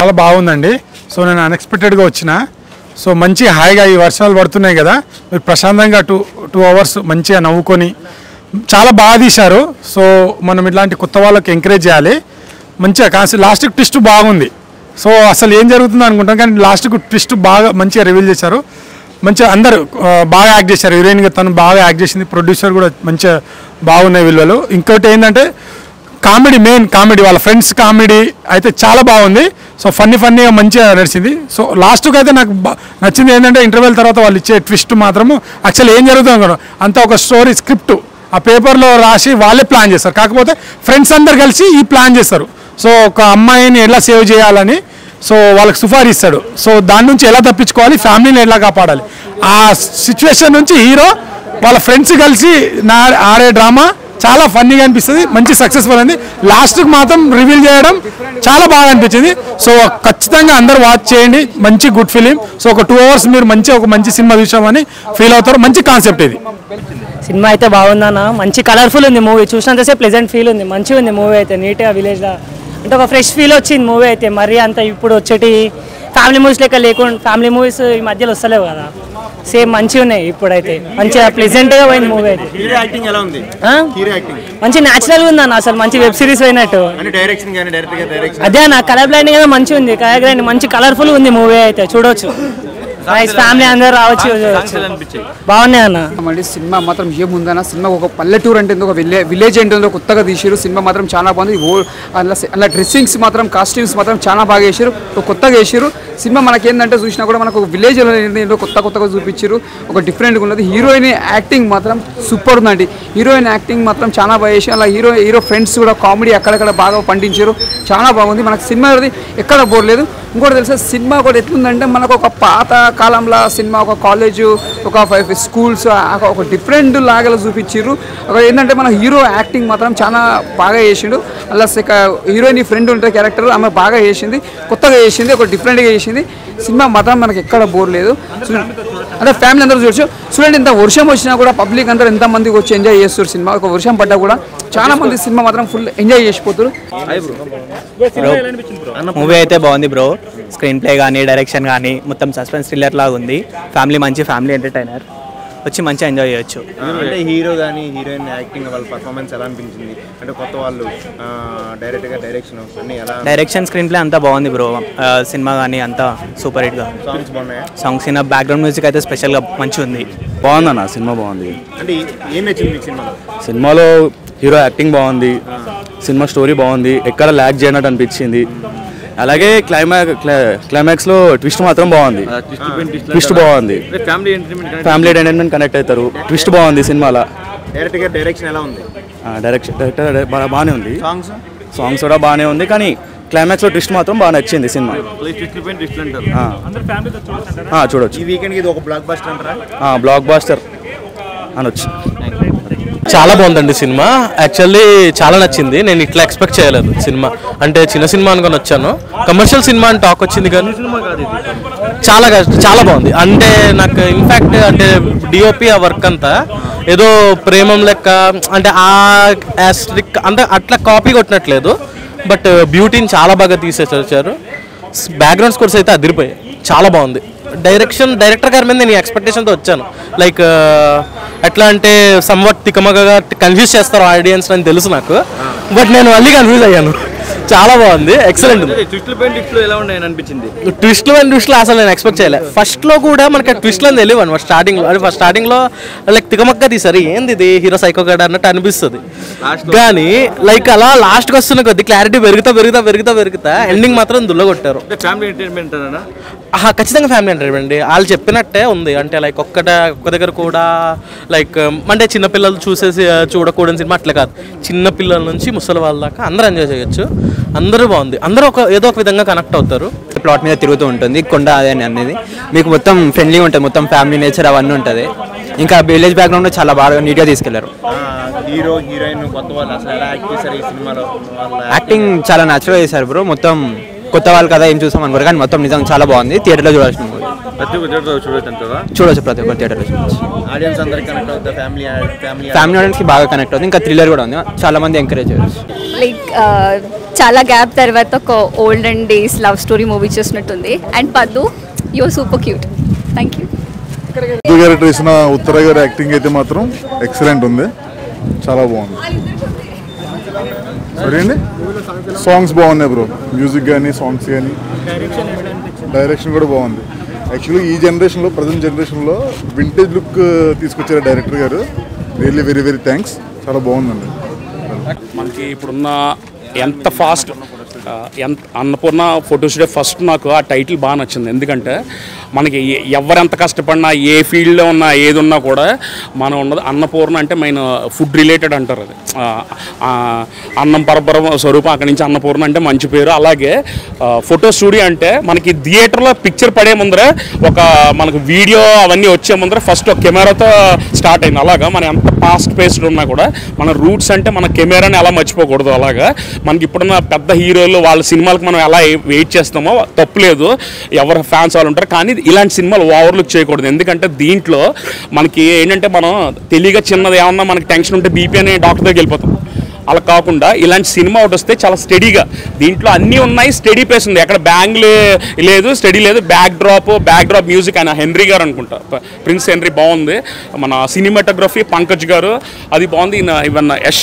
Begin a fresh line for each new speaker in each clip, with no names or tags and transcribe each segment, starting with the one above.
చాలా బాగుందండి సో నేను అన్ఎక్స్పెక్టెడ్గా వచ్చిన సో మంచి హాయిగా ఈ వర్షాలు పడుతున్నాయి కదా మీరు ప్రశాంతంగా టూ టూ అవర్స్ మంచిగా నవ్వుకొని చాలా బాగా తీశారు సో మనం ఇట్లాంటి కొత్త వాళ్ళకి ఎంకరేజ్ చేయాలి మంచిగా కాసి లాస్ట్కి ట్విస్ట్ బాగుంది సో అసలు ఏం జరుగుతుందో అనుకుంటాం కానీ లాస్ట్కు ట్విస్ట్ బాగా మంచిగా రివీల్ చేశారు మంచిగా అందరూ ఆ, బాగా యాక్ట్ చేశారు హీరోయిన్గా తను బాగా యాక్ట్ చేసింది ప్రొడ్యూసర్ కూడా మంచిగా బాగున్నాయి విలువలు ఇంకోటి ఏంటంటే కామెడీ మెయిన్ కామెడీ వాళ్ళ ఫ్రెండ్స్ కామెడీ అయితే చాలా బాగుంది సో ఫన్నీ ఫన్నీగా మంచిగా నడిచింది సో లాస్ట్కి అయితే నాకు బా- నచ్చింది ఏంటంటే ఇంటర్వెల్ తర్వాత వాళ్ళు ఇచ్చే ట్విస్ట్ మాత్రము యాక్చువల్ ఏం జరుగుతుంది అనుకోవడం అంతా ఒక స్టోరీ స్క్రిప్ట్ ఆ పేపర్లో రాసి వాళ్ళే ప్లాన్ చేస్తారు కాకపోతే ఫ్రెండ్స్ అందరు కలిసి ఈ ప్లాన్ చేస్తారు సో ఒక అమ్మాయిని ఎలా సేవ్ చేయాలని సో వాళ్ళకి సుఫారీ ఇస్తాడు సో దాని నుంచి ఎలా తప్పించుకోవాలి ఫ్యామిలీని ఎలా కాపాడాలి ఆ సిచ్యువేషన్ నుంచి హీరో వాళ్ళ ఫ్రెండ్స్ కలిసి నా ఆడే డ్రామా చాలా ఫన్నీగా అనిపిస్తుంది మంచి సక్సెస్ఫుల్ అయింది లాస్ట్కి మాత్రం రివీల్ చేయడం చాలా బాగా అనిపించింది సో ఖచ్చితంగా అందరు వాచ్ చేయండి మంచి గుడ్ ఫిలిం సో ఒక టూ అవర్స్ మీరు మంచి ఒక మంచి సినిమా చూసామని ఫీల్ అవుతారు మంచి కాన్సెప్ట్ ఇది
సినిమా అయితే బాగుందన్న మంచి కలర్ఫుల్ ఉంది మూవీ చూసినంతసేపు ప్లెజెంట్ ఫీల్ ఉంది మంచిగా ఉంది మూవీ అయితే నీట్గా విలేజ్లో అంటే ఒక ఫ్రెష్ ఫీల్ వచ్చింది మూవీ అయితే మరీ అంత ఇప్పుడు వచ్చేటి ఫ్యామిలీ మూవీస్ లెక్క లేకుండా ఫ్యామిలీ మూవీస్ ఈ మధ్యలో వస్తలేవు కదా సేమ్ మంచిగా ఉన్నాయి ఇప్పుడైతే మంచిగా ప్లెజెంట్గా పోయింది మూవీ అయితే
హీరో యాక్టింగ్ ఎలా ఉంది
ఆ?
హీరో యాక్టింగ్
మంచి న్యాచురల్గా ఉంది అన్న అసలు మంచి వెబ్ సిరీస్ అయినట్టు
అంటే డైరెక్షన్ కానీ డైరెక్ట్ గా డైరెక్షన్
అదే అన్న కలర్ బ్లైండింగ్ కూడా మంచిగా ఉంది కలర్ బ్లైండింగ్ మంచి కలర్ఫుల్ ఉంది మూవీ అయితే చూడొచ్చు ఫ్యామిలీ అందరూ రావచ్చు చూడొచ్చు. బాగున్నాయి అన్న
మళ్ళీ సినిమా మాత్రం ఏముందన్న సినిమా ఒక పల్లెటూరు అంటే ఒక విలే విలేజ్ ఏంటో కొత్తగా తీసారు సినిమా మాత్రం చాలా బాగుంది ఓ అలా అలా డ్రెస్సింగ్స్ మాత్రం కాస్ట్యూమ్స్ మాత్రం చాలా బాగా వేసారు ఒక కొత్తగా వేసారు సినిమా మనకి ఏంటంటే చూసినా కూడా మనకు విలేజ్ ఏంటో కొత్త కొత్తగా చూపించారు ఒక డిఫరెంట్గా ఉన్నది హీరోయిన్ యాక్టింగ్ మాత్రం సూపర్ ఉందండి హీరోయిన్ యాక్టింగ్ మాత్రం చాలా బాగా చేసి అలా హీరో హీరో ఫ్రెండ్స్ కూడా కామెడీ అక్కడక్కడ బాగా పండించారు చాలా బాగుంది మనకు సినిమా అనేది ఎక్కడ బోర్లేదు ఇంకోటి తెలుసా సినిమా కూడా ఎట్లుందంటే మనకు ఒక పాత కాలంలో సినిమా ఒక కాలేజ్ ఒక ఫైవ్ స్కూల్స్ ఒక డిఫరెంట్ లాగా చూపించారు ఒక ఏంటంటే మన హీరో యాక్టింగ్ మాత్రం చాలా బాగా చేసిండు అలా హీరోయిన్ ఫ్రెండ్ ఉంటే క్యారెక్టర్ ఆమె బాగా చేసింది కొత్తగా చేసింది ఒక డిఫరెంట్గా చేసింది సినిమా మాత్రం మనకి ఎక్కడ బోర్ లేదు చూడండి అంటే ఫ్యామిలీ అందరూ చూడొచ్చు చూడండి ఇంత వర్షం వచ్చినా కూడా పబ్లిక్ అందరూ ఎంత మందికి వచ్చి ఎంజాయ్ చేస్తారు సినిమా ఒక వర్షం పడ్డా కూడా చాలా మంది సినిమా మాత్రం ఫుల్ ఎంజాయ్ చేసిపోతారు
మూవీ అయితే బాగుంది బ్రో స్క్రీన్ ప్లే కానీ డైరెక్షన్ కానీ మొత్తం సస్పెన్స్ థ్రిల్లర్ లాగా ఉంది ఫ్యామిలీ మంచి ఫ్యామిలీ ఎంటర్టైనర్ వచ్చి మంచిగా ఎంజాయ్ చేయొచ్చు
అంటే హీరో కానీ హీరోయిన్ యాక్టింగ్ వాళ్ళ పర్ఫార్మెన్స్ ఎలా అనిపించింది అంటే కొత్త వాళ్ళు డైరెక్ట్ గా డైరెక్షన్ అన్ని ఎలా
డైరెక్షన్ స్క్రీన్ ప్లే అంతా బాగుంది బ్రో సినిమా కానీ అంతా సూపర్ హిట్గా
సాంగ్స్ బాగున్నాయా
సాంగ్స్ ఇన్ బ్యాక్గ్రౌండ్ మ్యూజిక్ అయితే స్పెషల్గా మంచిగా ఉంది
బాగుందన్న సినిమా బాగుంది
అంటే ఏం నచ్చింది మీకు సినిమాలో
సినిమాలో హీరో యాక్టింగ్ బాగుంది సినిమా స్టోరీ బాగుంది ఎక్కడ ల్యాక్ చేయనట్టు అనిపించింది అలాగే క్లైమాక్ క్లైమాక్స్ లో ట్విస్ట్ మాత్రం బాగుంది ట్విస్ట్ బాగుంది
family entertainment
family entertainment connect అవుతారు ట్విస్ట్ బాగుంది సినిమాలో
డైరెక్ట్ గా డైరెక్షన్ ఎలా ఉంది
డైరెక్షన్ డైరెక్టర్ బాగానే ఉంది
సాంగ్స్
సాంగ్స్ కూడా బాగానే ఉంది కానీ క్లైమాక్స్ లో ట్విస్ట్ మాత్రం బాగా నచ్చింది సినిమా ఆ. ఆ, చూడొచ్చు
ఈ వీకెండ్ ఇది ఒక బ్లాక్ బస్టర్ అంటారా
బ్లాక్ బాస్టర్ అనొచ్చు
చాలా బాగుందండి సినిమా యాక్చువల్లీ చాలా నచ్చింది నేను ఇట్లా ఎక్స్పెక్ట్ చేయలేదు సినిమా అంటే చిన్న సినిమా అనుకొని వచ్చాను కమర్షియల్ సినిమా అని టాక్ వచ్చింది కానీ చాలా కష్ట- చాలా బాగుంది అంటే నాకు ఇన్ఫాక్ట్ అంటే డిఓపి ఆ వర్క్ అంతా ఏదో ప్రేమం లెక్క అంటే ఆ యాస్ట్రిక్ అంటే అట్లా కాపీ కొట్టినట్లేదు బట్ బ్యూటీని చాలా బాగా తీసేసి వచ్చారు బ్యాక్గ్రౌండ్ స్కోర్స్ అయితే అదిరిపోయాయి చాలా బాగుంది డైరెక్షన్ డైరెక్టర్ గారి మీద నేను ఎక్స్పెక్టేషన్తో వచ్చాను లైక్ ఎట్లా అంటే సమ్వట్ తికమగగా కన్ఫ్యూజ్ చేస్తారు ఆడియన్స్ అని తెలుసు నాకు బట్ నేను మళ్ళీ కన్ఫ్యూజ్ అయ్యాను చాలా బాగుంది ఎక్సలెంట్ ఉంది
ట్విస్ట్లు పైన ట్విస్ట్లు ఎలా ఉన్నాయని అనిపించింది
ట్విస్ట్లు అండ్ ట్విస్ట్లు అసలు నేను ఎక్స్పెక్ట్ చేయలేదు ఫస్ట్ లో కూడా మనకి ట్విస్ట్లు అని తెలియదు అనమాట స్టార్టింగ్ లో అంటే ఫస్ట్ స్టార్టింగ్ లో లైక్ తికమక్క తీసారు ఏంది ఇది హీరో సైకో గడ అన్నట్టు అనిపిస్తుంది కానీ లైక్ అలా లాస్ట్ కి వస్తున్న కొద్ది క్లారిటీ పెరుగుతా పెరుగుతా పెరుగుతా పెరుగుతా ఎండింగ్ మాత్రం దుల్లగొట్టారు
ఫ్యామిలీ ఎంటర్టైన్మెంట్ అన్నా
ఆహా, ఖచ్చితంగా ఫ్యామిలీ ఎంటర్టైన్మెంట్ అండి వాళ్ళు చెప్పినట్టే ఉంది అంటే లైక్ ఒక్కట ఒక్క దగ్గర కూడా లైక్ అంటే చిన్నపిల్లలు చూసేసి ఆ, చూడకూడని సినిమా అట్లా కాదు చిన్న పిల్లల నుంచి ముసలి వాళ్ళ దాకా అందరూ ఎంజాయ్ చేయొచ్చు అందరూ బాగుంది అందరూ ఒక ఏదో ఒక విధంగా కనెక్ట్ అవుతారు
ప్లాట్ మీద తిరుగుతూ ఉంటుంది కొండ అదే అనేది మీకు మొత్తం ఫ్రెండ్లీగా ఉంటుంది మొత్తం ఫ్యామిలీ నేచర్ అవన్నీ ఉంటుంది ఇంకా విలేజ్ బ్యాక్గ్రౌండ్ చాలా బాగా నీట్గా తీసుకెళ్లారు
హీరో హీరోయిన్ కొత్త వాళ్ళు అసలు ఎలా యాక్ట్ చేశారు ఈ సినిమాలో వాళ్ళ
యాక్టింగ్ చాలా న్యాచురల్ చేశారు బ్రో మొత్తం కొత్త వాళ్ళు కదా ఏం చూసాం అనుకోరు కానీ మొత్తం నిజంగా చాలా బాగుంది థియేటర్లో చూడాల్సిన movie.
ప్రతి ఒక్క చూడొచ్చు అంటారా
చూడొచ్చు ప్రతి ఒక్క థియేటర్లో చూడొచ్చు
ఆడియన్స్ అందరికి కనెక్ట్ అవుతుంది ఫ్యామిలీ ఫ్యామిలీ
ఫ్యామిలీ ఆడియన్స్కి బాగా కనెక్ట్ అవుతుంది ఇంకా థ్రిల్లర్ కూడా ఉంది చాలా మంది ఎంకరేజ్ చేయొచ్చు
లైక్ చాలా గ్యాప్ తర్వాత ఒక old and days love story movie చూసినట్టుంది and Paddu your super cute thank you
ఉర్దూ క్యారెక్టర్ ఇచ్చిన ఉత్తర గారి యాక్టింగ్ అయితే మాత్రం ఎక్సలెంట్ ఉంది చాలా బాగుంది సరే అండి సాంగ్స్ బాగున్నాయి బ్రో మ్యూజిక్ కానీ సాంగ్స్ కానీ డైరెక్షన్ కూడా బాగుంది యాక్చువల్లీ ఈ జనరేషన్లో ప్రజెంట్ జనరేషన్లో వింటేజ్ లుక్ తీసుకొచ్చారు డైరెక్టర్ గారు రియల్లీ వెరీ వెరీ థ్యాంక్స్ చాలా బాగుందండి
మనకి ఇప్పుడున్న ఎంత ఫాస్ట్ ఎంత అన్నపూర్ణ ఫోటో స్టూడియో ఫస్ట్ నాకు ఆ టైటిల్ బాగా నచ్చింది ఎందుకంటే మనకి ఎ- ఎవరెంత కష్టపడినా ఏ ఫీల్డ్లో ఉన్నా ఏది ఉన్నా కూడా మనం ఉన్నది అన్నపూర్ణ అంటే మెయిన్ ఫుడ్ రిలేటెడ్ అంటారు అది ఆ, ఆ, అన్నం పరపరం స్వరూపం అక్కడి నుంచి అన్నపూర్ణ అంటే మంచి పేరు అలాగే ఫోటో స్టూడియో అంటే మనకి థియేటర్లో పిక్చర్ పడే ముందర ఒక మనకు వీడియో అవన్నీ వచ్చే ముందర ఫస్ట్ ఒక కెమెరాతో స్టార్ట్ అయింది అలాగా మనం ఎంత ఫాస్ట్ పేస్డ్ ఉన్నా కూడా మన రూట్స్ అంటే మన కెమెరాని ఎలా మర్చిపోకూడదు అలాగా మనకి ఇప్పుడున్న పెద్ద హీరోలు వాళ్ళ సినిమాలకు మనం ఎలా వెయిట్ చేస్తామో తప్పులేదు ఎవరు ఫ్యాన్స్ వాళ్ళు ఉంటారు కానీ ఇలాంటి సినిమాలు ఓవర్లుక్ చేయకూడదు ఎందుకంటే దీంట్లో మనకి ఏంటంటే మనం తెలియగా చిన్నది ఏమన్నా మనకి టెన్షన్ ఉంటే బీపీ అనే డాక్టర్ దగ్గరికి వెళ్ళిపోతాం అలా కాకుండా ఇలాంటి సినిమా ఒకటి వస్తే చాలా స్టడీగా దీంట్లో అన్నీ ఉన్నాయి స్టడీ పేస్ ఉంది ఎక్కడ బ్యాంగ్ లేదు స్టడీ లేదు backdrop backdrop music ఆయన హెన్రీ గారు అనుకుంటా ప- ప్రిన్స్ హెన్రీ బాగుంది మన సినిమాటోగ్రఫీ పంకజ్ గారు అది బాగుంది ఈయన ఈవెన్ యష్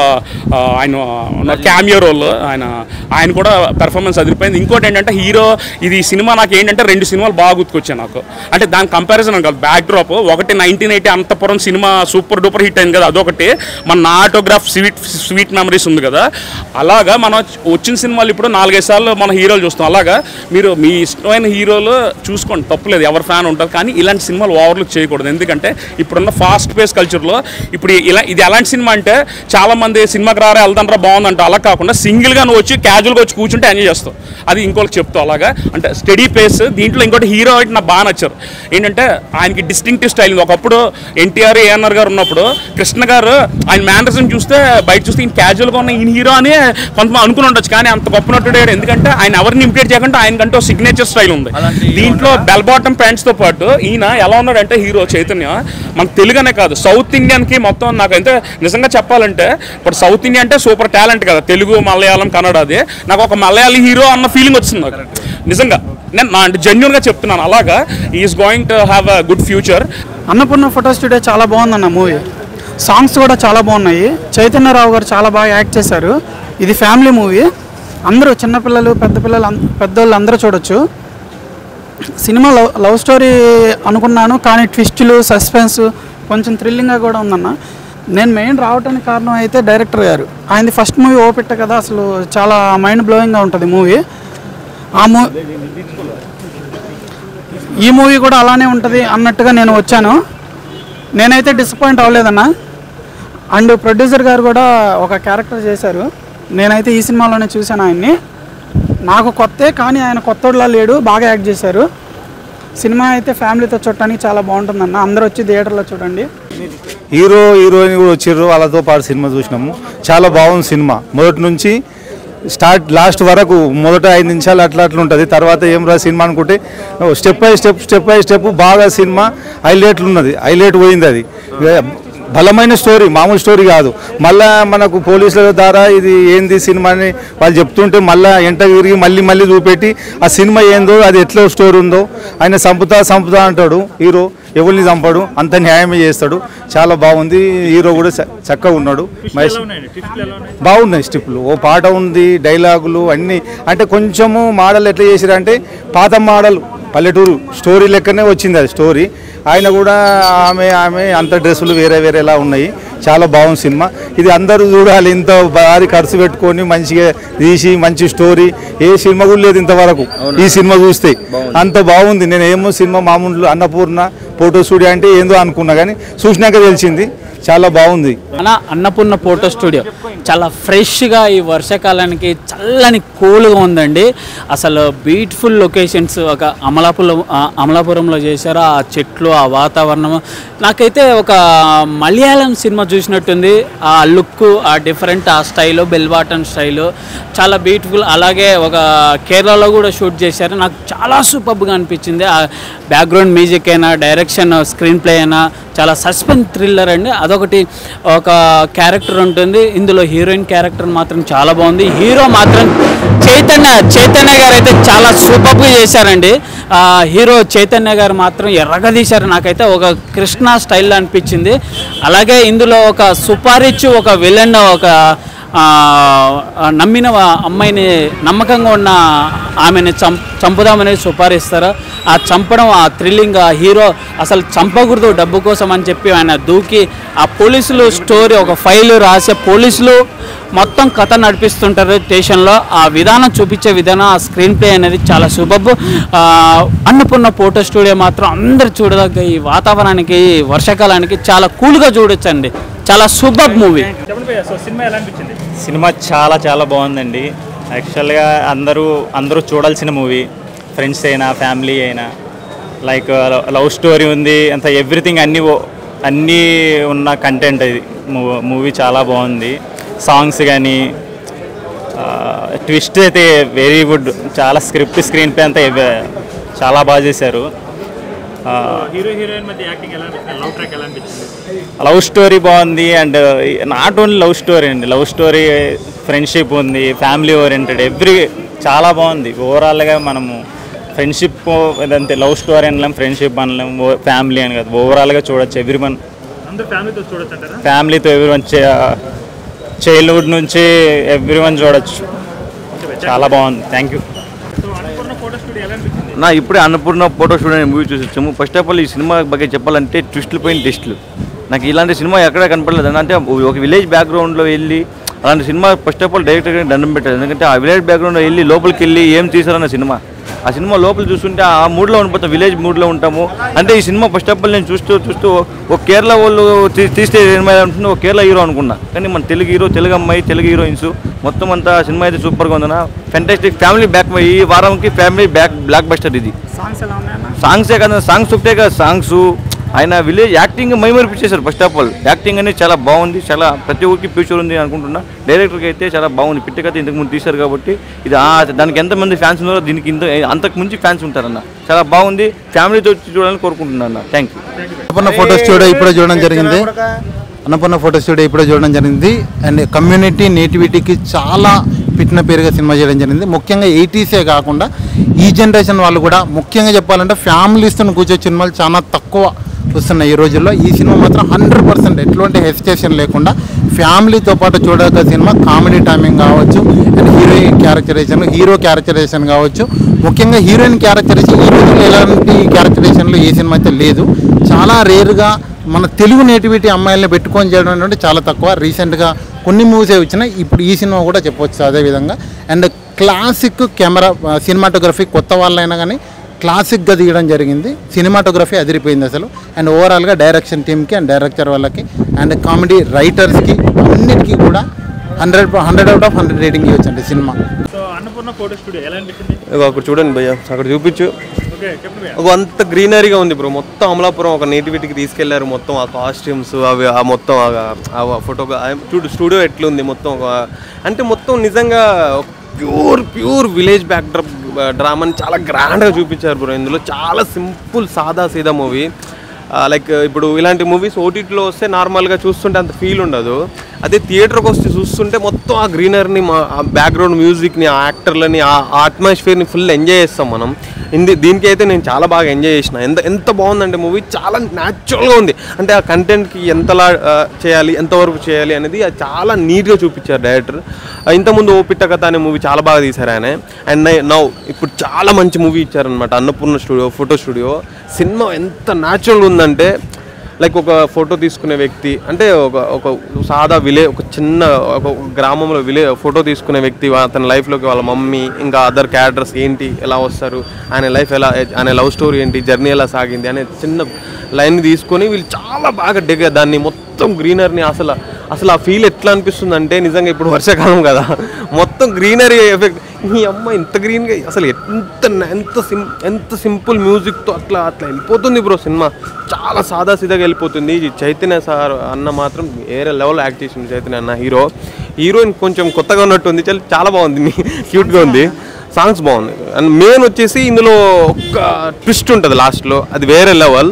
ఆ, ఆయన క్యామియో రోల్ ఆయన ఆయన కూడా పెర్ఫార్మెన్స్ అదిరిపోయింది ఇంకోటి ఏంటంటే హీరో ఇది సినిమా నాకు ఏంటంటే రెండు సినిమాలు బాగా గుర్తుకొచ్చాయి నాకు అంటే దాని కంపారిజన్ కాదు బ్యాక్ డ్రాప్ ఒకటి నైన్టీన్ ఎయిటీ అంతపురం సినిమా సూపర్ డూపర్ హిట్ అయింది కదా అదొకటి మన నా ఆటోగ్రాఫ్ స్వీట్ స్వీట్ మెమరీస్ ఉంది కదా అలాగా మనం వచ్చిన సినిమాలు ఇప్పుడు నాలుగైదు సార్లు మన హీరోలు చూస్తాం అలాగా మీరు మీ ఇష్టమైన హీరోలు చూసుకోండి తప్పులేదు ఎవరి ఫ్యాన్ ఉంటుంది కానీ ఇలాంటి సినిమాలు ఓవర్లుక్ చేయకూడదు ఎందుకంటే ఇప్పుడున్న ఫాస్ట్ పేస్ కల్చర్లో ఇప్పుడు ఇలా ఇది ఎలాంటి సినిమా అంటే చాలా మంది సినిమాకి రారా వెళ్తాంటారా బాగుందంట అలా కాకుండా సింగిల్గా నువ్వు వచ్చి క్యాజువల్గా వచ్చి కూర్చుంటే ఎంజాయ్ చేస్తావు అది ఇంకోటి చెప్తావు అలాగా అంటే స్టడీ పేస్ దీంట్లో ఇంకోటి హీరో అయితే నాకు బాగా నచ్చారు ఏంటంటే ఆయనకి డిస్టింక్టివ్ స్టైల్ ఉంది ఒకప్పుడు ఎన్టీఆర్ ఏఎన్ఆర్ గారు ఉన్నప్పుడు కృష్ణ గారు ఆయన మేనరిజం చూస్తే బయట చూస్తే ఈయన క్యాజువల్గా ఉన్న ఈయన హీరో అని కొంతమంది అనుకుని ఉండొచ్చు కానీ అంత గొప్ప నటుడు అయ్యాడు. ఎందుకంటే ఆయన ఎవరిని ఇమిటేట్ చేయకుండా ఆయనకంటే ఒక సిగ్నేచర్ స్టైల్ ఉంది దీంట్లో బెల్ బాటమ్ ప్యాంట్స్తో పాటు ఈయన ఎలా ఉన్నాడంటే హీరో చైతన్య మన తెలుగునే కాదు సౌత్ ఇండియన్కి మొత్తం నాకు అయితే నిజంగా చెప్పాలంటే ఇప్పుడు సౌత్ ఇండియా అంటే సూపర్ టాలెంట్ కదా తెలుగు మలయాళం కన్నడ అది నాకు ఒక మలయాళీ హీరో అన్న ఫీలింగ్ వచ్చింది నాకు నిజంగా నేను నా అంటే జెన్యున్గా చెప్తున్నాను అలాగా is going to have a good future
Annapurna photo studio చాలా బాగుందన్న మూవీ సాంగ్స్ కూడా చాలా బాగున్నాయి చైతన్యరావు గారు చాలా బాగా యాక్ట్ చేశారు ఇది ఫ్యామిలీ మూవీ అందరూ చిన్నపిల్లలు పెద్ద పిల్లలు అం- పెద్దోళ్ళు అందరూ చూడొచ్చు సినిమా లవ్ లవ్ స్టోరీ అనుకున్నాను కానీ ట్విస్టులు సస్పెన్స్ కొంచెం థ్రిల్లింగ్గా కూడా ఉందన్న నేను మెయిన్ రావడానికి కారణం అయితే డైరెక్టర్ గారు ఆయనది ఫస్ట్ మూవీ ఓపెట్ట కదా అసలు చాలా మైండ్ బ్లోయింగ్గా ఉంటుంది మూవీ ఆ మూ ఈ మూవీ కూడా అలానే ఉంటుంది అన్నట్టుగా నేను వచ్చాను నేనైతే డిసప్పాయింట్ అవ్వలేదన్న అండ్ ప్రొడ్యూసర్ గారు కూడా ఒక క్యారెక్టర్ చేశారు నేనైతే ఈ సినిమాలోనే చూశాను ఆయన్ని నాకు కొత్తే కానీ ఆయన కొత్తోళ్ళ లేడు బాగా యాక్ట్ చేశారు సినిమా అయితే ఫ్యామిలీతో చూడటానికి చాలా బాగుంటుందన్న అందరూ వచ్చి థియేటర్లో చూడండి
హీరో హీరోయిన్ కూడా వచ్చారు వాళ్ళతో పాటు సినిమా చూసినాము చాలా బాగుంది సినిమా మొదటి నుంచి స్టార్ట్ లాస్ట్ వరకు మొదట ఐదు నిమిషాలు అట్లా అట్లా ఉంటుంది తర్వాత ఏం రా సినిమా అనుకుంటే step by step step by step బాగా సినిమా హైలైట్లు ఉన్నది హైలైట్ పోయింది అది బలమైన స్టోరీ మామూలు స్టోరీ కాదు మళ్ళా మనకు పోలీసుల ద్వారా ఇది ఏంది సినిమా అని వాళ్ళు చెప్తుంటే మళ్ళా ఎంట తిరిగి మళ్ళీ మళ్ళీ చూపెట్టి ఆ సినిమా ఏందో అది ఎట్లా స్టోరీ ఉందో ఆయన సంపుతా సంపుతా అంటాడు హీరో ఎవరిని చంపడు అంత న్యాయమే చేస్తాడు చాలా బాగుంది హీరో కూడా చ- చక్కగా ఉన్నాడు మహేష్ బాగున్నాయి స్టిప్లు ఓ పాట ఉంది డైలాగులు అన్నీ అంటే కొంచెము మోడల్ ఎట్లా చేసిరంటే పాత మోడల్ పల్లెటూరు స్టోరీ లెక్కనే వచ్చింది అది స్టోరీ ఆయన కూడా ఆమె ఆమె అంత డ్రెస్సులు వేరే వేరేలా ఉన్నాయి చాలా బాగుంది సినిమా ఇది అందరూ చూడాలి ఇంత భారీ ఖర్చు పెట్టుకొని మంచిగా తీసి మంచి స్టోరీ ఏ సినిమా కూడా లేదు ఇంతవరకు ఈ సినిమా చూస్తే అంత బాగుంది నేను ఏమో సినిమా మామూలు అన్నపూర్ణ ఫోటో స్టూడియో అంటే ఏందో అనుకున్నా కానీ చూసినాక తెలిసింది చాలా బాగుంది
మన అన్నపూర్ణ ఫోటో స్టూడియో చాలా ఫ్రెష్గా ఈ వర్షాకాలానికి చల్లని కూల్గా ఉందండి అసలు బ్యూటిఫుల్ లొకేషన్స్ ఒక అమలాపురం ఆ, అమలాపురంలో చేశారు ఆ చెట్లు ఆ వాతావరణం నాకైతే ఒక మలయాళం సినిమా చూసినట్టుంది ఆ లుక్ ఆ డిఫరెంట్ ఆ స్టైలు బెల్ బాటన్ స్టైలు చాలా బ్యూటిఫుల్ అలాగే ఒక కేరళలో కూడా షూట్ చేశారు నాకు చాలా సూపర్గా అనిపించింది ఆ బ్యాక్గ్రౌండ్ మ్యూజిక్ అయినా డైరెక్షన్ స్క్రీన్ ప్లే అయినా చాలా సస్పెన్స్ థ్రిల్లర్ అండి అదొకటి ఒక క్యారెక్టర్ ఉంటుంది ఇందులో హీరోయిన్ క్యారెక్టర్ మాత్రం చాలా బాగుంది హీరో మాత్రం చైతన్య చైతన్య గారు అయితే చాలా సూపర్గా చేశారండి ఆ, హీరో చైతన్య గారు మాత్రం ఎర్రగా తీశారు నాకైతే ఒక కృష్ణ స్టైల్ అనిపించింది అలాగే ఇందులో ఒక సుపారిచ్ ఒక విలన్ ఒక ఆ, ఆ నమ్మిన వా- అమ్మాయిని నమ్మకంగా ఉన్న ఆమెను చం చంపుదామని సుపారిస్తారు ఆ చంపడం ఆ థ్రిల్లింగ్ ఆ హీరో అసలు చంపకూడదు డబ్బు కోసం అని చెప్పి ఆయన దూకి ఆ పోలీసులు స్టోరీ ఒక ఫైల్ రాసే పోలీసులు మొత్తం కథ నడిపిస్తుంటారు స్టేషన్లో ఆ విధానం చూపించే విధానం ఆ స్క్రీన్ ప్లే అనేది చాలా సూపర్ అన్నపూర్ణ ఫోటో స్టూడియో మాత్రం అందరు చూడదగ్గ ఈ వాతావరణానికి ఈ వర్షాకాలానికి చాలా కూల్గా చూడొచ్చండి చాలా సూపర్ మూవీ
సినిమా ఎలా అనిపించింది
సినిమా చాలా చాలా బాగుందండి యాక్చువల్గా అందరూ అందరూ చూడాల్సిన మూవీ ఫ్రెండ్స్ అయినా ఫ్యామిలీ అయినా లైక్ లవ్ స్టోరీ ఉంది అంత ఎవ్రీథింగ్ అన్నీ ఓ- అన్నీ ఉన్న కంటెంట్ ఇది మూవీ చాలా బాగుంది సాంగ్స్ కానీ ట్విస్ట్ అయితే వెరీ గుడ్ చాలా స్క్రిప్ట్ స్క్రీన్ ప్లే అంతా ఎవ- చాలా బాగా చేశారు ఆ,
హీరో హీరోయిన్ మధ్య యాక్టింగ్ ఎలా అనిపించింది లవ్ ట్రాక్ ఎలా అనిపించింది
లవ్ స్టోరీ బాగుంది and not only love story అండి లవ్ స్టోరీ ఫ్రెండ్షిప్ ఉంది ఫ్యామిలీ ఓరియంటెడ్ ఎవ్రీ చాలా బాగుంది ఓవరాల్గా మనము ఫ్రెండ్షిప్ ఇదంతే లవ్ స్టోరీ అనలేం ఫ్రెండ్షిప్ అనలేం ఫ్యామిలీ అని కాదు ఓవరాల్గా చూడొచ్చు ఎవ్రీ వన్
అందరూ ఫ్యామిలీతో చూడొచ్చు అంటారా
ఫ్యామిలీతో ఎవ్రీ వన్ చైల్డ్హుడ్ నుంచి ఎవ్రీ వన్ చూడొచ్చు చాలా బాగుంది థ్యాంక్ యూ
సో అనుకున్న ఫోటో స్టూడియో ఎలా అనిపించింది
నా ఇప్పుడే అన్నపూర్ణ ఫోటో స్టూడియో మూవీ చూసి వచ్చాము ఫస్ట్ ఆఫ్ ఆల్ ఈ సినిమా ಬಗ್ಗೆ చెప్పాలంటే ట్విస్టులు పోయిన టెస్టులు నాకు ఇలాంటి సినిమా ఎక్కడ కనపడలేదు అంటే ఒక విలేజ్ బ్యాక్గ్రౌండ్లో వెళ్ళి అలాంటి సినిమా ఫస్ట్ ఆఫ్ ఆల్ డైరెక్టర్ గారికి దండం పెట్టారు ఎందుకంటే ఆ విలేజ్ బ్యాక్గ్రౌండ్లో వెళ్ళి లోపలికి వెళ్ళి ఏం తీసారన్న సినిమా ఆ సినిమా లోపల చూస్తుంటే ఆ మూడ్లో ఉండిపోతాం విలేజ్ మూడ్లో ఉంటాము అంటే ఈ సినిమా ఫస్ట్ ఆఫ్ ఆల్ నేను చూస్తూ చూస్తూ ఒక కేరళ వాళ్ళు తీ- తీస్తే సినిమా ఎలా ఉంటుంది ఒక కేరళ హీరో అనుకున్నా కానీ మన తెలుగు హీరో తెలుగు అమ్మాయి తెలుగు హీరోయిన్స్ మొత్తం అంతా సినిమా అయితే సూపర్గా ఉందన్న ఫెంటాస్టిక్ ఫ్యామిలీ బ్యాక్ ఈ వారంకి ఫ్యామిలీ బ్యాక్ బ్లాక్ బస్టర్ ఇది
సాంగ్స్ ఎలా ఉన్నాయన్న
సాంగ్సే కదా సాంగ్స్ ఒకటే కదా సాంగ్స్ ఆయన విలేజ్ యాక్టింగ్ మైమరిపించేశారు ఫస్ట్ ఆఫ్ ఆల్ యాక్టింగ్ అనేది చాలా బాగుంది చాలా ప్రతి ఒక్కరికి ఫ్యూచర్ ఉంది అనుకుంటున్నా డైరెక్టర్కి అయితే చాలా బాగుంది పిట్టకథ ఇంతకు ముందు తీశారు కాబట్టి ఇది ఆ దానికి ఎంతమంది ఫ్యాన్స్ ఉన్నారో దీనికి ఇంత అంతకు మించి ఫ్యాన్స్ ఉంటారన్న చాలా బాగుంది ఫ్యామిలీతో వచ్చి చూడాలని కోరుకుంటున్నాను అన్న thank you
Annapurna photo studio ఇప్పుడే చూడడం జరిగింది అన్నపూర్ణ ఫోటో స్టూడియో ఇప్పుడే చూడడం జరిగింది అండ్ కమ్యూనిటీ నేటివిటీకి చాలా పెట్టిన పేరుగా సినిమా చేయడం జరిగింది ముఖ్యంగా ఎయిటీసే కాకుండా ఈ జనరేషన్ వాళ్ళు కూడా ముఖ్యంగా చెప్పాలంటే ఫ్యామిలీస్తో కూర్చో సినిమాలు చాలా తక్కువ వస్తున్నాయి ఈ రోజుల్లో ఈ సినిమా మాత్రం హండ్రెడ్ పర్సెంట్ ఎటువంటి హెసిటేషన్ లేకుండా ఫ్యామిలీతో పాటు చూడగల సినిమా కామెడీ టైమింగ్ కావచ్చు and heroine characterization hero characterization కావచ్చు ముఖ్యంగా హీరోయిన్ క్యారెక్టరైజేషన్ ఈ రోజుల్లో ఎలాంటి క్యారెక్టరైజేషన్లో ఏ సినిమా అయితే లేదు చాలా రేరుగా మన తెలుగు నేటివిటీ అమ్మాయిల్ని పెట్టుకొని చేయడం అనేది చాలా తక్కువ రీసెంట్గా కొన్ని మూవీసే వచ్చినాయి ఇప్పుడు ఈ సినిమా కూడా చెప్పవచ్చు అదేవిధంగా అండ్ క్లాసిక్ కెమెరా సినిమాటోగ్రఫీ కొత్త వాళ్ళైనా కానీ క్లాసిక్గా తీయడం జరిగింది సినిమాటోగ్రఫీ అదిరిపోయింది అసలు అండ్ ఓవరాల్గా డైరెక్షన్ టీమ్కి అండ్ డైరెక్టర్ వాళ్ళకి అండ్ కామెడీ రైటర్స్కి అన్నిటికీ కూడా hundred hundred out of hundred rating ఇవ్వచ్చు అండి సినిమా
సో అన్నపూర్ణ ఫోటో స్టూడియో ఎలా అనిపించింది
ఇగో అక్కడ చూడండి భయ్య అక్కడ చూపించు
ఓకే చెప్పండి భయ్యా.
ఒక అంత గ్రీనరీగా ఉంది బ్రో మొత్తం అమలాపురం ఒక నేటివిటీకి తీసుకెళ్లారు మొత్తం ఆ కాస్ట్యూమ్స్ అవి ఆ మొత్తం ఆ ఫోటో చూడు స్టూడియో ఎట్లుంది మొత్తం ఒక అంటే మొత్తం నిజంగా pure pure village backdrop డ్రామాని చాలా గ్రాండ్గా చూపించారు బ్రో ఇందులో చాలా సింపుల్ సాదా సీదా మూవీ లైక్ ఇప్పుడు ఇలాంటి మూవీస్ ఓటీటీలో వస్తే నార్మల్గా చూస్తుంటే అంత ఫీల్ ఉండదు అదే థియేటర్కి వస్తే చూస్తుంటే మొత్తం ఆ గ్రీనరీని మా ఆ బ్యాక్గ్రౌండ్ మ్యూజిక్ని ఆ యాక్టర్లని ఆ అట్మాస్ఫియర్ని ఫుల్ ఎంజాయ్ చేస్తాం మనం ఇంది దీనికి అయితే నేను చాలా బాగా ఎంజాయ్ చేసిన ఎంత ఎంత బాగుందంటే మూవీ చాలా న్యాచురల్గా ఉంది అంటే ఆ కంటెంట్కి ఎంతలా ఆ, చేయాలి ఎంతవరకు చేయాలి అనేది అది చాలా నీట్గా చూపించారు డైరెక్టర్ ఇంతకుముందు ఓ పిట్ట కథ అనే మూవీ చాలా బాగా తీశారు ఆయన అండ్ నౌ ఇప్పుడు చాలా మంచి మూవీ ఇచ్చారనమాట అన్నపూర్ణ స్టూడియో ఫోటో స్టూడియో సినిమా ఎంత న్యాచురల్ ఉందంటే లైక్ ఒక ఫోటో తీసుకునే వ్యక్తి అంటే ఒక ఒక సాదా విలే ఒక చిన్న ఒక గ్రామంలో విలే ఫోటో తీసుకునే వ్యక్తి వా- అతని లైఫ్లోకి వాళ్ళ మమ్మీ ఇంకా అదర్ క్యారెక్టర్స్ ఏంటి ఎలా వస్తారు ఆయన లైఫ్ ఎలా ఆయన లవ్ స్టోరీ ఏంటి జర్నీ ఎలా సాగింది అనే చిన్న లైన్ తీసుకొని వీళ్ళు చాలా బాగా డిగ దాన్ని మొత్తం గ్రీనరీని అసలు అసలు ఆ ఫీల్ ఎట్లా అనిపిస్తుంది అంటే నిజంగా ఇప్పుడు వర్షాకాలం కదా మొత్తం గ్రీనరీ ఎఫెక్ట్ ఈ అమ్మ ఇంత గ్రీన్గా అసలు ఎంత ఎంత సిం ఎంత సింపుల్ మ్యూజిక్తో అట్లా అట్లా వెళ్ళిపోతుంది బ్రో సినిమా చాలా సాదా సీదాగా వెళ్ళిపోతుంది ఈ చైతన్య సార్ అన్న మాత్రం వేరే లెవెల్ యాక్ట్ చేసింది చైతన్య అన్న హీరో హీరోయిన్ కొంచెం కొత్తగా ఉన్నట్టుంది చాలా చాలా బాగుంది క్యూట్గా ఉంది సాంగ్స్ బాగుంది అండ్ మెయిన్ వచ్చేసి ఇందులో ఒక ట్విస్ట్ ఉంటుంది లాస్ట్లో అది వేరే లెవెల్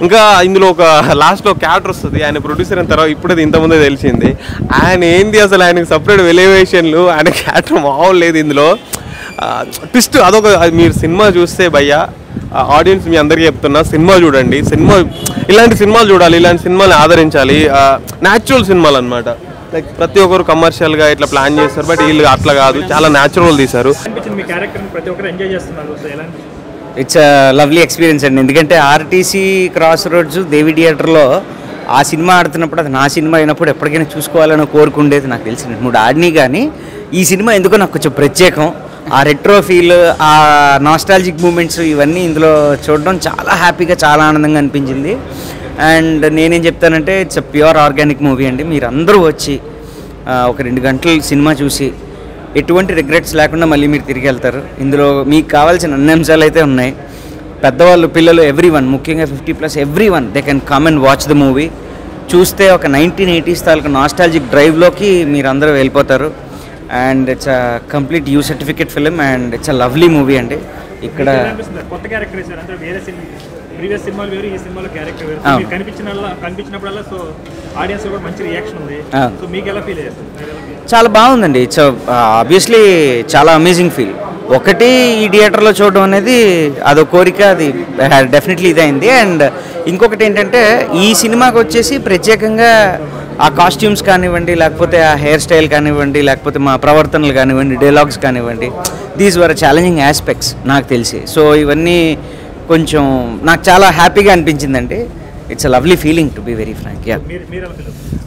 ఇంకా ఇందులో ఒక లాస్ట్లో క్యారెక్టర్ వస్తుంది ఆయన ప్రొడ్యూసర్ అయిన తర్వాత ఇప్పుడు అది ఇంతకుముందే తెలిసింది ఆయన ఏంది అసలు ఆయనకి సపరేట్ వెలివేషన్లు ఆయన క్యారెక్టర్ మామూలు లేదు ఇందులో ట్విస్ట్ అదొక అది మీరు సినిమా చూస్తే భయ్యా ఆడియన్స్ మీ అందరికీ చెప్తున్నా సినిమా చూడండి సినిమా ఇలాంటి సినిమాలు చూడాలి ఇలాంటి సినిమాని ఆదరించాలి న్యాచురల్ సినిమాలు అనమాట లైక్ ప్రతి ఒక్కరు కమర్షియల్గా ఇట్లా ప్లాన్ చేస్తారు బట్ వీళ్ళు అట్లా కాదు చాలా న్యాచురల్ తీశారు
అనిపించింది మీ క్యారెక్టర్ని ప్రతి ఒక్కరు ఎంజాయ్ చేస్తున్నారు సో ఎలా అనిపించింది
ఇట్స్ లవ్లీ ఎక్స్పీరియన్స్ అండి ఎందుకంటే ఆర్టీసీ క్రాస్ రోడ్స్ దేవి థియేటర్లో ఆ సినిమా ఆడుతున్నప్పుడు అది నా సినిమా అయినప్పుడు ఎప్పటికైనా చూసుకోవాలని కోరుకుండేది నాకు తెలిసి రెండు మూడు ఆడిని కానీ ఈ సినిమా ఎందుకో నాకు కొంచెం ప్రత్యేకం ఆ రెట్రో ఫీల్ ఆ నాస్టాలజిక్ మూమెంట్స్ ఇవన్నీ ఇందులో చూడడం చాలా హ్యాపీగా చాలా ఆనందంగా అనిపించింది అండ్ నేనేం చెప్తానంటే it's a pure organic movie అండి మీరు అందరూ వచ్చి ఆ, ఒక రెండు గంటలు సినిమా చూసి ఎటువంటి రిగ్రెట్స్ లేకుండా మళ్ళీ మీరు తిరిగి వెళ్తారు ఇందులో మీకు కావాల్సిన అన్ని అంశాలు అయితే ఉన్నాయి పెద్దవాళ్ళు పిల్లలు ఎవ్రీ వన్ ముఖ్యంగా fifty plus everyone they can come and watch the movie చూస్తే ఒక నైన్టీన్ ఎయిటీస్ తాలూకు నాస్టాలజిక్ డ్రైవ్లోకి మీరు అందరూ వెళ్ళిపోతారు and it's a complete U certificate film and it's a lovely movie అండి ఇక్కడ
మీకు ఎలా అనిపిస్తుంది? కొత్త క్యారెక్టర్ వేసారు అంటే వేరే సినిమా ప్రీవియస్ సినిమాలు వేరు ఈ సినిమాలో క్యారెక్టర్ వేరు
ఆ.
మీరు కనిపించిన కనిపించినప్పుడల్లా సో ఆడియన్స్ కూడా మంచి రియాక్షన్ ఉంది
ఆ.
సో మీకు ఎలా ఫీల్ చేస్తారు మీరు ఎలా feel
చాలా బాగుందండి ఇట్స్ ఆబ్వియస్లీ చాలా అమేజింగ్ ఫీల్ ఒకటి ఈ థియేటర్లో చూడడం అనేది అదొక కోరిక అది డెఫినెట్లీ ఇదైంది అండ్ ఇంకొకటి ఏంటంటే ఈ సినిమాకి వచ్చేసి ప్రత్యేకంగా ఆ కాస్ట్యూమ్స్ కానివ్వండి లేకపోతే ఆ హెయిర్ స్టైల్ కానివ్వండి లేకపోతే మా ప్రవర్తనలు కానివ్వండి డైలాగ్స్ కానివ్వండి దీస్ వర్ ఛాలెంజింగ్ ఆస్పెక్ట్స్ నాకు తెలిసి సో ఇవన్నీ కొంచెం నాకు చాలా హ్యాపీగా అనిపించిందండి it's a lovely feeling to be very frank yeah
మీరు మీరు ఎలా ఫీల్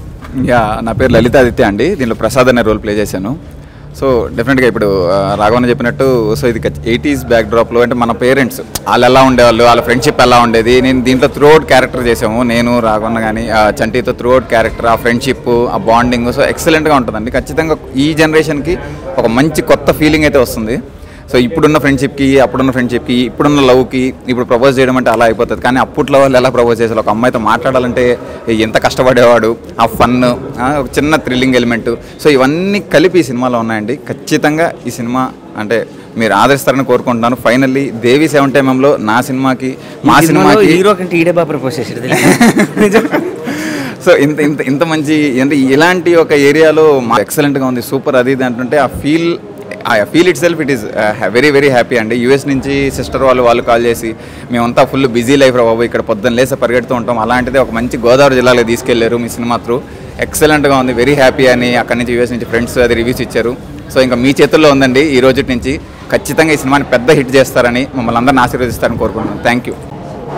యా నా పేరు లలితాదిత్య అండి దీనిలో ప్రసాద్ అనే రోల్ ప్లే చేశాను సో డెఫినెట్గా ఇప్పుడు ఆ, రాఘవన్న చెప్పినట్టు సో ఇది ఎయిటీస్ బ్యాక్ డ్రాప్లో అంటే మన పేరెంట్స్ వాళ్ళు ఎలా ఉండేవాళ్ళు వాళ్ళ ఫ్రెండ్షిప్ ఎలా ఉండేది నేను దీంట్లో త్రూ అవుట్ క్యారెక్టర్ చేసాము నేను రాఘవన్న కానీ ఆ చంటితో త్రూ అవుట్ క్యారెక్టర్ ఆ ఫ్రెండ్షిప్ ఆ బాండింగ్ సో ఎక్సలెంట్గా ఉంటుందండి ఖచ్చితంగా ఈ జనరేషన్కి ఒక మంచి కొత్త ఫీలింగ్ అయితే వస్తుంది సో ఇప్పుడున్న ఫ్రెండ్షిప్కి అప్పుడున్న ఫ్రెండ్షిప్కి ఇప్పుడున్న లవ్కి ఇప్పుడు ప్రపోజ్ చేయడం అంటే అలా అయిపోతుంది కానీ అప్పట్లో వాళ్ళు ఎలా ప్రపోజ్ చేశారు ఒక అమ్మాయితో మాట్లాడాలంటే ఎంత కష్టపడేవాడు ఆ ఫన్ ఒక చిన్న థ్రిల్లింగ్ ఎలిమెంట్ సో ఇవన్నీ కలిపి ఈ సినిమాలో ఉన్నాయండి ఖచ్చితంగా ఈ సినిమా అంటే మీరు ఆదరిస్తారని కోరుకుంటున్నాను ఫైనల్లీ దేవి సెవెన్ టైంలో నా సినిమాకి మా సినిమాకి
హీరో కంటే ఈడే బాగా ప్రపోజ్ చేసాడు
సో ఇంత ఇంత ఇంత మంచి అంటే ఇలాంటి ఒక ఏరియాలో మా ఎక్సలెంట్గా ఉంది సూపర్ అది ఇది అంటుంటే ఆ ఫీల్ ఆ feel itself it is very very happy అండి యూఎస్ నుంచి సిస్టర్ వాళ్ళు వాళ్ళు కాల్ చేసి మేమంతా ఫుల్ బిజీ లైఫ్ రా బాబు ఇక్కడ పొద్దున్న లేసి పరిగెడుతూ ఉంటాం అలాంటిది ఒక మంచి గోదావరి జిల్లాలో తీసుకెళ్లారు మీ సినిమా త్రూ ఎక్సలెంట్గా ఉంది వెరీ హ్యాపీ అని అక్కడి నుంచి యూఎస్ నుంచి ఫ్రెండ్స్ అది రివ్యూస్ ఇచ్చారు సో ఇంకా మీ చేతుల్లో ఉందండి ఈ రోజు నుంచి ఖచ్చితంగా ఈ సినిమాని పెద్ద హిట్ చేస్తారని మమ్మల్ని అందరిని ఆశీర్వదిస్తారని కోరుకుంటున్నాను థ్యాంక్ యూ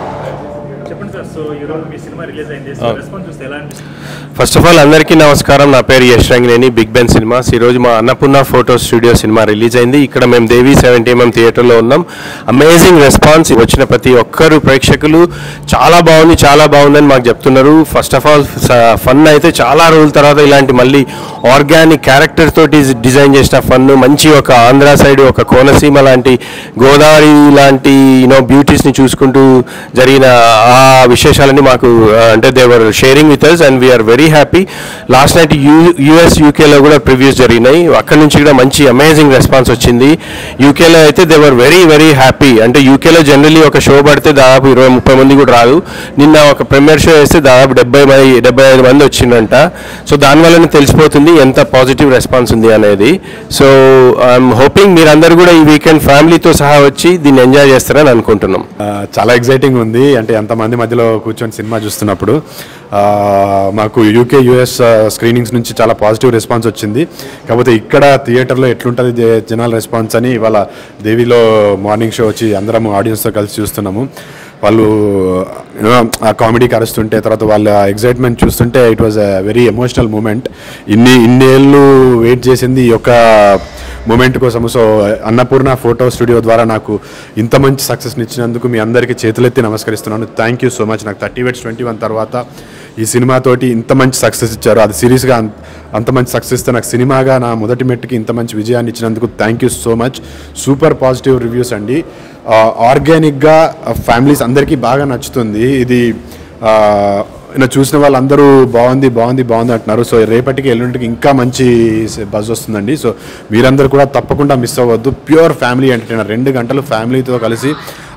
చెప్పండి సార్ సో ఈరోజు మీ సినిమా రిలీజ్ అయింది సో
Oh.
రెస్పాన్స్ చూస్తే ఎలా అనిపిస్తుంది
ఫస్ట్ ఆఫ్ ఆల్ అందరికీ నమస్కారం నా పేరు Yash Rangineni big ben cinemas ఈరోజు మా అన్నపూర్ణ ఫోటో స్టూడియో సినిమా రిలీజ్ అయింది ఇక్కడ మేము దేవి సెవెంటీ ఎంఎం థియేటర్లో ఉన్నాం అమేజింగ్ రెస్పాన్స్ వచ్చిన ప్రతి ఒక్కరు ప్రేక్షకులు చాలా బాగుంది చాలా బాగుందని మాకు చెప్తున్నారు ఫస్ట్ ఆఫ్ ఆల్ ఫన్ అయితే చాలా రోజుల తర్వాత ఇలాంటి మళ్ళీ ఆర్గానిక్ క్యారెక్టర్ తోటి డిజైన్ చేసిన ఫన్ మంచి ఒక ఆంధ్ర సైడ్ ఒక కోనసీమ లాంటి గోదావరి లాంటి యూనో బ్యూటీస్ని చూసుకుంటూ జరిగిన ఆ విశేషాలన్నీ మాకు ఆ, అంటే దేవర్ sharing with us and we are very happy last night you US యూకేలో కూడా ప్రివ్యూస్ జరిగినాయి అక్కడ నుంచి కూడా మంచి అమేజింగ్ రెస్పాన్స్ వచ్చింది యూకేలో అయితే దేవర్ వెరీ వెరీ హ్యాపీ అంటే యూకేలో జనరలీ ఒక షో పడితే దాదాపు ఇరవై ముప్పై మంది కూడా రాదు నిన్న ఒక ప్రీమియర్ షో వేస్తే దాదాపు డెబ్బై మంది డెబ్బై ఐదు మంది వచ్చిందంట సో దానివల్లనే తెలిసిపోతుంది ఎంత పాజిటివ్ రెస్పాన్స్ ఉంది అనేది సో ఐఎమ్ హోపింగ్ మీరందరూ కూడా ఈ వీకెండ్ ఫ్యామిలీతో సహా వచ్చి దీన్ని ఎంజాయ్ చేస్తారని అనుకుంటున్నాం
ఆ, చాలా ఎగ్జైటింగ్ ఉంది అంటే ఎంతమంది మధ్యలో కూర్చొని సినిమా చూస్తున్నప్పుడు ఆ, మాకు యూకే యూఎస్ స్క్రీనింగ్స్ నుంచి చాలా పాజిటివ్ రెస్పాన్స్ వచ్చింది కాకపోతే ఇక్కడ థియేటర్లో ఎట్లుంటుంది జ- జనాల రెస్పాన్స్ అని ఇవాళ దేవిలో మార్నింగ్ షో వచ్చి అందరం ఆడియన్స్తో కలిసి చూస్తున్నాము వాళ్ళు you know, ఆ కామెడీకి అరుస్తుంటే తర్వాత వాళ్ళ ఎగ్జైట్మెంట్ చూస్తుంటే it was a very emotional moment ఇన్ని ఇన్నేళ్ళు వెయిట్ చేసింది ఈ యొక్క మూమెంట్ కోసం సో అన్నపూర్ణ ఫోటో స్టూడియో ద్వారా నాకు ఇంత మంచి సక్సెస్ని ఇచ్చినందుకు మీ అందరికీ చేతులెత్తి నమస్కరిస్తున్నాను థ్యాంక్ యూ సో మచ్ నాకు థర్టీ వెట్స్ ట్వంటీ వన్ తర్వాత ఈ సినిమాతోటి ఇంత మంచి సక్సెస్ ఇచ్చారు అది సిరీస్గా అంత అంత మంచి సక్సెస్ ఇస్తే నాకు సినిమాగా నా మొదటి మెట్టుకి ఇంత మంచి విజయాన్ని ఇచ్చినందుకు thank you so much super positive reviews అండి ఆర్గానిక్గా ఫ్యామిలీస్ అందరికీ బాగా నచ్చుతుంది ఇది ఆ, ఇలా చూసిన వాళ్ళందరూ బాగుంది బాగుంది బాగుంది అంటున్నారు సో రేపటికి ఎల్లుంటికి ఇంకా మంచి బజ్ వస్తుందండి సో మీరందరూ కూడా తప్పకుండా మిస్ అవ్వద్దు ప్యూర్ ఫ్యామిలీ ఎంటర్టైనర్ రెండు గంటలు ఫ్యామిలీతో కలిసి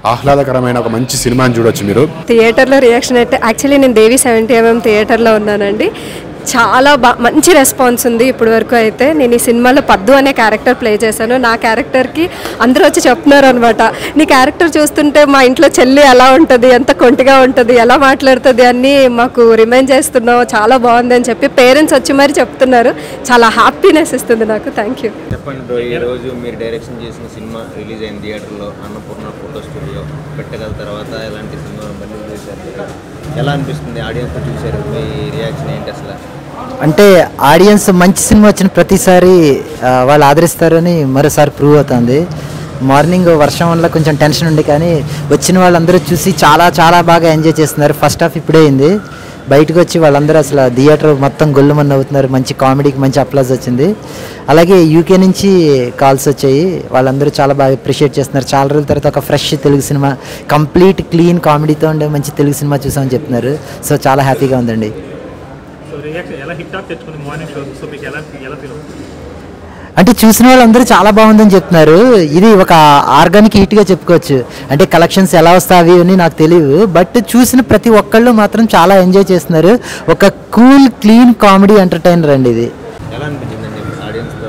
ఆహ్లాదకరమైన ఒక మంచి సినిమాని చూడొచ్చు మీరు
థియేటర్లో రియాక్షన్ అయితే యాక్చువల్లీ నేను దేవి సెవెంటీ ఎంఎం థియేటర్లో ఉన్నానండి చాలా బా మంచి రెస్పాన్స్ ఉంది ఇప్పటి వరకు అయితే నేను ఈ సినిమాలో పద్దు అనే క్యారెక్టర్ ప్లే చేశాను నా క్యారెక్టర్కి అందరూ వచ్చి చెప్తున్నారు అనమాట నీ క్యారెక్టర్ చూస్తుంటే మా ఇంట్లో చెల్లి ఎలా ఉంటుంది ఎంత కొంటిగా ఉంటుంది ఎలా మాట్లాడుతుంది అని మాకు రిమైండ్ చేస్తున్నావు చాలా బాగుంది అని చెప్పి పేరెంట్స్ వచ్చి మరి చెప్తున్నారు చాలా హ్యాపీనెస్ ఇస్తుంది నాకు థ్యాంక్ యూ
చెప్పండి బ్రో ఈ రోజు మీరు డైరెక్షన్ చేసిన సినిమా రిలీజ్ అయిన థియేటర్లో అన్నపూర్ణ ఫోటో స్టూడియో పెట్టగల తర్వాత ఎలాంటి సినిమా మళ్ళీ చేశారు ఎలా అనిపిస్తుంది ఆడియన్స్ చూశారు మీ రియాక్షన్ ఏంటి అసలు
అంటే ఆడియన్స్ మంచి సినిమా వచ్చిన ప్రతిసారి ఆ, వాళ్ళు ఆదరిస్తారని మరోసారి ప్రూవ్ అవుతుంది మార్నింగ్ వర్షం వల్ల కొంచెం టెన్షన్ ఉంది కానీ వచ్చిన వాళ్ళందరూ చూసి చాలా చాలా బాగా ఎంజాయ్ చేస్తున్నారు ఫస్ట్ హాఫ్ ఇప్పుడే అయింది బయటకు వచ్చి వాళ్ళందరూ అసలు థియేటర్ మొత్తం గొల్లుమని అవుతున్నారు మంచి కామెడీకి మంచి అప్లాజ్ వచ్చింది అలాగే యూకే నుంచి కాల్స్ వచ్చాయి వాళ్ళందరూ చాలా బాగా అప్రిషియేట్ చేస్తున్నారు చాలా రోజుల తర్వాత ఒక ఫ్రెష్ తెలుగు సినిమా కంప్లీట్ క్లీన్ కామెడీతో ఉండే మంచి తెలుగు సినిమా చూసామని చెప్తున్నారు సో చాలా హ్యాపీగా ఉందండి
సో రియాక్షన్ ఎలా హిట్ టాక్ తెచ్చుకుంది మార్నింగ్ షో సో మీకు ఎలా ఎలా ఫీల్ అవుతుంది
అంటే చూసిన వాళ్ళందరూ చాలా బాగుందని చెప్తున్నారు ఇది ఒక ఆర్గానిక్ గా చెప్పుకోవచ్చు అంటే కలెక్షన్స్ ఎలా వస్తాయి అని నాకు తెలియదు బట్ చూసిన ప్రతి ఒక్కళ్ళు మాత్రం చాలా ఎంజాయ్ చేస్తున్నారు ఒక కూల్ క్లీన్ కామెడీ ఎంటర్టైనర్ అండి ఇది
ఎలా అనిపించిందండి ఆడియన్స్తో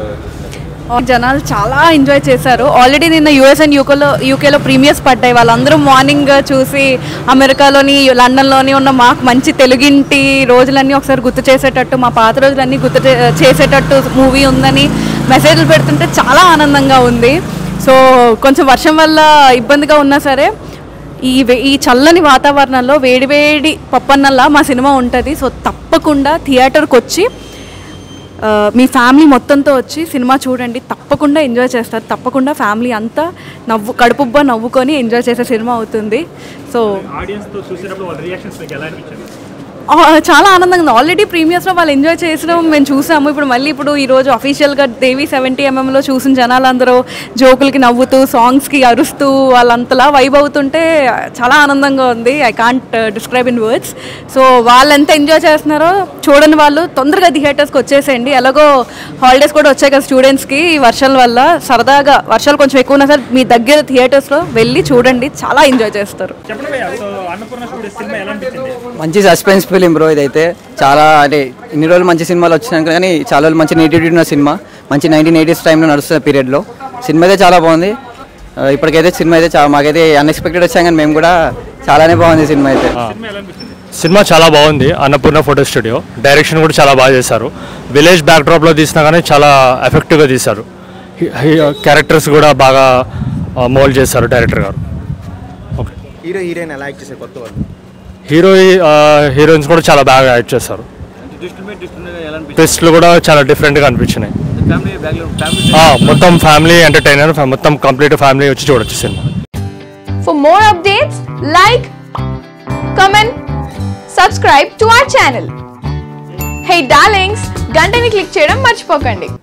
జనాలు చాలా ఎంజాయ్ చేశారు ఆల్రెడీ నిన్న యూఎస్ అండ్ యూకేలో యూకేలో ప్రీమియర్స్ పడ్డాయి వాళ్ళందరూ మార్నింగ్ చూసి అమెరికాలోని లండన్లోని ఉన్న మాకు మంచి తెలుగింటి రోజులన్నీ ఒకసారి గుర్తు చేసేటట్టు మా పాత రోజులన్నీ గుర్తు చే- చేసేటట్టు మూవీ ఉందని మెసేజ్లు పెడుతుంటే చాలా ఆనందంగా ఉంది సో కొంచెం వర్షం వల్ల ఇబ్బందిగా ఉన్నా సరే ఈ వే- ఈ చల్లని వాతావరణంలో వేడివేడి పప్పన్నల్లా మా సినిమా ఉంటుంది సో తప్పకుండా థియేటర్కి వచ్చి ఆ, మీ ఫ్యామిలీ మొత్తంతో వచ్చి సినిమా చూడండి తప్పకుండా ఎంజాయ్ చేస్తారు తప్పకుండా ఫ్యామిలీ అంతా నవ్వు కడుపుబ్బా నవ్వుకొని ఎంజాయ్ చేసే సినిమా అవుతుంది సో
ఆడియన్స్తో చూసేటప్పుడు వాళ్ళ రియాక్షన్స్ మీకు ఎలా అనిపించింది
ఆ, చాలా ఆనందంగా ఉంది ఆల్రెడీ ప్రీమియర్స్లో వాళ్ళు ఎంజాయ్ చేసిన మేము చూసాము ఇప్పుడు మళ్ళీ ఇప్పుడు ఈరోజు అఫీషియల్గా దేవి సెవెంటీ ఎంఎంలో చూసిన జనాలందరూ జోకులకి నవ్వుతూ సాంగ్స్కి అరుస్తూ వాళ్ళంతలా వైబ్ అవుతుంటే చాలా ఆనందంగా ఉంది I can't describe in words so వాళ్ళు ఎంత ఎంజాయ్ చేస్తున్నారో చూడని వాళ్ళు తొందరగా థియేటర్స్కి వచ్చేసేయండి ఎలాగో హాలిడేస్ కూడా వచ్చాయి కదా స్టూడెంట్స్కి ఈ వర్షాల వల్ల సరదాగా వర్షాలు కొంచెం ఎక్కువ ఉన్నా సరే మీ దగ్గర థియేటర్స్లో వెళ్ళి చూడండి చాలా ఎంజాయ్ చేస్తారు
చెప్పండి భయ్యా సో అన్నపూర్ణ స్టూడియో సినిమా ఎలా అనిపించింది
మంచి సస్పెన్స్ ఫిలిం బ్రో ఇదైతే చాలా అంటే ఇన్ని రోజులు మంచి సినిమాలు వచ్చినాక కానీ చాలా రోజులు మంచి నేటివిటీ ఉన్న సినిమా మంచి నైన్టీన్ ఎయిటీస్ టైంలో నడుస్తున్న పీరియడ్లో సినిమా అయితే చాలా బాగుంది ఆ, ఇప్పటికైతే సినిమా అయితే చాలా మాకైతే అన్ఎక్స్పెక్టెడ్ వచ్చాం కానీ మేము కూడా చాలానే బాగుంది సినిమా అయితే
సినిమా చాలా బాగుంది అన్నపూర్ణ ఫోటో స్టూడియో డైరెక్షన్ కూడా చాలా బాగా చేశారు విలేజ్ బ్యాక్డ్రాప్లో తీసినా కానీ చాలా ఎఫెక్టివ్గా తీశారు క్యారెక్టర్స్ కూడా బాగా మోల్డ్ చేశారు డైరెక్టర్ గారు
హీరో హీరోయిన్ ఎలా యాక్ట్ చేశారు కొత్త వాళ్ళు
హీరో హీరోయిన్స్ కూడా చాలా బాగా యాక్ట్ చేశారు
ట్విస్ట్ మీద ట్విస్ట్ ఉండగా ఎలా అనిపించింది
ట్విస్ట్లు కూడా చాలా డిఫరెంట్గా అనిపించినాయి
ఫ్యామిలీ బ్యాక్గ్రౌండ్ ఫ్యామిలీ
ఆ, మొత్తం ఫ్యామిలీ ఎంటర్టైనర్ మొత్తం కంప్లీట్ ఫ్యామిలీ వచ్చి చూడొచ్చు సినిమా
For more updates, like, comment, subscribe to our channel. Hey darlings, గంటని click చేయడం మర్చిపోకండి